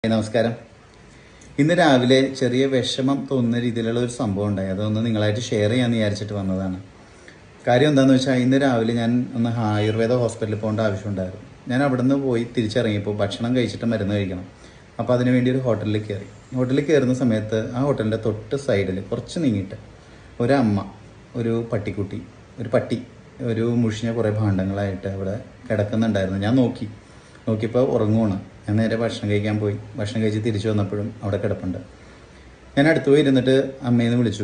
നമസ്കാരം ഇന്ന് രാവിലെ ചെറിയ വിഷമം തോന്നുന്ന രീതിയിലുള്ള ഒരു സംഭവം ഉണ്ടായി അതൊന്ന് നിങ്ങളായിട്ട് ഷെയർ ചെയ്യാന്ന് വിചാരിച്ചിട്ട് വന്നതാണ് കാര്യം എന്താണെന്ന് വെച്ചാൽ ഇന്ന് രാവിലെ ഞാൻ ഒന്ന് ആയുർവേദ ഹോസ്പിറ്റലിൽ പോകേണ്ട ആവശ്യമുണ്ടായിരുന്നു ഞാൻ അവിടെ നിന്ന് പോയി തിരിച്ചിറങ്ങിയപ്പോൾ ഭക്ഷണം കഴിച്ചിട്ട് മരുന്ന് കഴിക്കണം അപ്പോൾ അതിന് വേണ്ടി ഒരു ഹോട്ടലിൽ കയറി ഹോട്ടലിൽ കയറുന്ന സമയത്ത് ആ ഹോട്ടലിൻ്റെ തൊട്ട് സൈഡിൽ കുറച്ച് നീങ്ങിയിട്ട് ഒരമ്മ ഒരു പട്ടിക്കുട്ടി ഒരു പട്ടി ഒരു മുഷിഞ്ഞ കുറേ ഭാണ്ഡങ്ങളായിട്ട് അവിടെ കിടക്കുന്നുണ്ടായിരുന്നു ഞാൻ നോക്കി നോക്കിയപ്പോൾ ഉറങ്ങുവാണ് ഞാൻ നേരെ ഭക്ഷണം കഴിക്കാൻ പോയി ഭക്ഷണം കഴിച്ച് തിരിച്ചു വന്നപ്പോഴും അവിടെ കിടപ്പുണ്ട് ഞാൻ അടുത്ത് പോയി ഇരുന്നിട്ട് അമ്മയെന്ന് വിളിച്ചു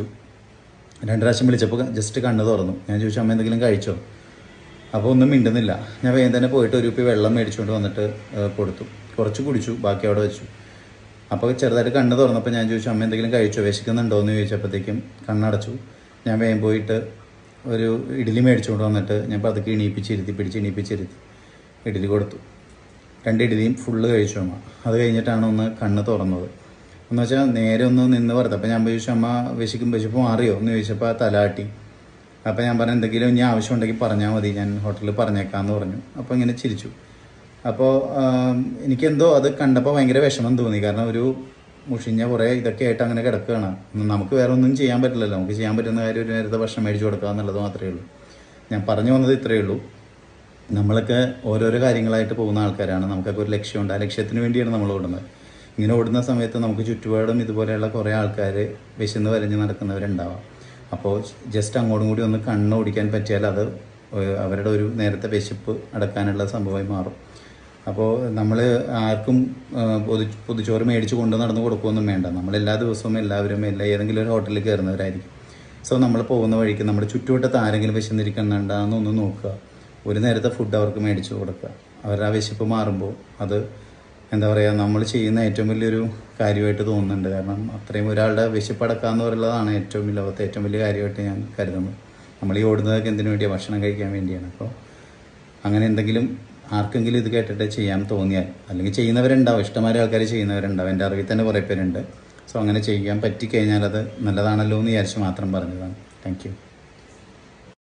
രണ്ട് പ്രാവശ്യം വിളിച്ചപ്പോൾ ജസ്റ്റ് കണ്ണ് തുറന്നു ഞാൻ ചോദിച്ചു അമ്മ എന്തെങ്കിലും കഴിച്ചോ അപ്പോൾ ഒന്നും മിണ്ടുന്നില്ല ഞാൻ വേഗം തന്നെ പോയിട്ട് ഒരു കുപ്പി വെള്ളം മേടിച്ചുകൊണ്ട് വന്നിട്ട് ഏഹ്, കൊടുത്തു കുറച്ച് കുടിച്ചു ബാക്കി അവിടെ വെച്ചു അപ്പോൾ ചെറുതായിട്ട് കണ്ണ് തുറന്നപ്പോൾ ഞാൻ ചോദിച്ചു അമ്മ എന്തെങ്കിലും കഴിച്ചോ വിശക്കുന്നുണ്ടോ എന്ന് ചോദിച്ചപ്പോഴത്തേക്കും കണ്ണടച്ചു ഞാൻ വേഗം പോയിട്ട് ഒരു ഇഡ്ഡലി മേടിച്ചുകൊണ്ട് വന്നിട്ട് ഞാൻ പതുക്കെ ഇണീപ്പിച്ചിരുത്തി പിടിച്ച് ഇണീപ്പിച്ചിരുത്തി ഇഡ്ഡലി കൊടുത്തു രണ്ട് ഇഡ്ഡലിയും ഫുള്ള് കഴിച്ചു അമ്മ അത് കഴിഞ്ഞിട്ടാണ് ഒന്ന് കണ്ണ് തുറന്നത് എന്ന് വെച്ചാൽ നേരെ ഒന്ന് നിന്ന് പറഞ്ഞത് അപ്പോൾ ഞാൻ ചോദിച്ചു അമ്മ വിശക്കും വിശപ്പ് മാറിയോ എന്ന് ചോദിച്ചപ്പോൾ തലാട്ടി അപ്പോൾ ഞാൻ പറഞ്ഞു എന്തെങ്കിലും ഇനി ആവശ്യമുണ്ടെങ്കിൽ പറഞ്ഞാൽ മതി ഞാൻ ഹോട്ടലിൽ പറഞ്ഞേക്കാമെന്ന് പറഞ്ഞു അപ്പോൾ ഇങ്ങനെ ചിരിച്ചു അപ്പോൾ എനിക്കെന്തോ അത് കണ്ടപ്പോൾ ഭയങ്കര വിഷമം തോന്നി കാരണം ഒരു മുഷിഞ്ഞ കുറേ ഇതൊക്കെ ആയിട്ട് അങ്ങനെ കിടക്കുകയാണ് നമുക്ക് വേറെ ഒന്നും ചെയ്യാൻ പറ്റില്ലല്ലോ നമുക്ക് ചെയ്യാൻ പറ്റുന്ന കാര്യം ഒരു നേരത്തെ ഭക്ഷണം മേടിച്ചു കൊടുക്കുക എന്നുള്ളത് മാത്രമേ ഉള്ളൂ ഞാൻ പറഞ്ഞു വന്നത് ഇത്രയേ ഉള്ളൂ നമ്മളൊക്കെ ഓരോരോ കാര്യങ്ങളായിട്ട് പോകുന്ന ആൾക്കാരാണ് നമുക്കൊക്കെ ഒരു ലക്ഷ്യമുണ്ട് ആ ലക്ഷ്യത്തിന് വേണ്ടിയാണ് നമ്മൾ ഓടുന്നത് ഇങ്ങനെ ഓടുന്ന സമയത്ത് നമുക്ക് ചുറ്റുപാടും ഇതുപോലെയുള്ള കുറേ ആൾക്കാർ വിശന്ന് വരഞ്ഞ് നടക്കുന്നവരുണ്ടാവാം അപ്പോൾ ജസ്റ്റ് അങ്ങോട്ടും കൂടി ഒന്ന് കണ്ണ് ഓടിക്കാൻ പറ്റിയാൽ അത് ഏഹ് അവരുടെ ഒരു നേരത്തെ വിശപ്പ് അടക്കാനുള്ള സംഭവമായി മാറും അപ്പോൾ നമ്മൾ ആർക്കും ഏഹ് പൊതു പൊതുച്ചോറ് മേടിച്ച് കൊണ്ട് നടന്ന് കൊടുക്കുകയൊന്നും വേണ്ട നമ്മൾ എല്ലാ ദിവസവും എല്ലാവരും എല്ലാ ഏതെങ്കിലും ഒരു ഹോട്ടലിൽ കയറുന്നവരായിരിക്കും സോ നമ്മൾ പോകുന്ന വഴിക്ക് നമ്മുടെ ചുറ്റുവട്ടത്ത് ആരെങ്കിലും വിശന്നിരിക്കുന്നുണ്ടാന്ന് നോക്കുക ഒരു നേരത്തെ ഫുഡ് അവർക്ക് മേടിച്ചു കൊടുക്കുക അവരുടെ ആ വിശപ്പ് മാറുമ്പോൾ അത് എന്താ പറയുക നമ്മൾ ചെയ്യുന്ന ഏറ്റവും വലിയൊരു കാര്യമായിട്ട് തോന്നുന്നുണ്ട് കാരണം അത്രയും ഒരാളുടെ വിശപ്പ് അടക്കുക എന്ന് പറയുന്നതാണ് ഏറ്റവും വലിയ ലോകത്തെ ഏറ്റവും വലിയ കാര്യമായിട്ട് ഞാൻ കരുതുന്നത് നമ്മൾ ഈ ഓടുന്നതൊക്കെ എന്തിനു വേണ്ടിയാണ് ഭക്ഷണം കഴിക്കാൻ വേണ്ടിയാണ് അപ്പോൾ അങ്ങനെ എന്തെങ്കിലും ആർക്കെങ്കിലും ഇത് കേട്ടിട്ട് ചെയ്യാൻ തോന്നിയാൽ അല്ലെങ്കിൽ ചെയ്യുന്നവരുണ്ടാവും ഇഷ്ടംമാരെ ആൾക്കാർ ചെയ്യുന്നവരുണ്ടാവും എൻ്റെ അറിവിൽ തന്നെ കുറേ പേരുണ്ട് സോ അങ്ങനെ ചെയ്യാൻ പറ്റിക്കഴിഞ്ഞാൽ അത് നല്ലതാണല്ലോ എന്ന് വിചാരിച്ച് മാത്രം പറഞ്ഞതാണ് താങ്ക് യു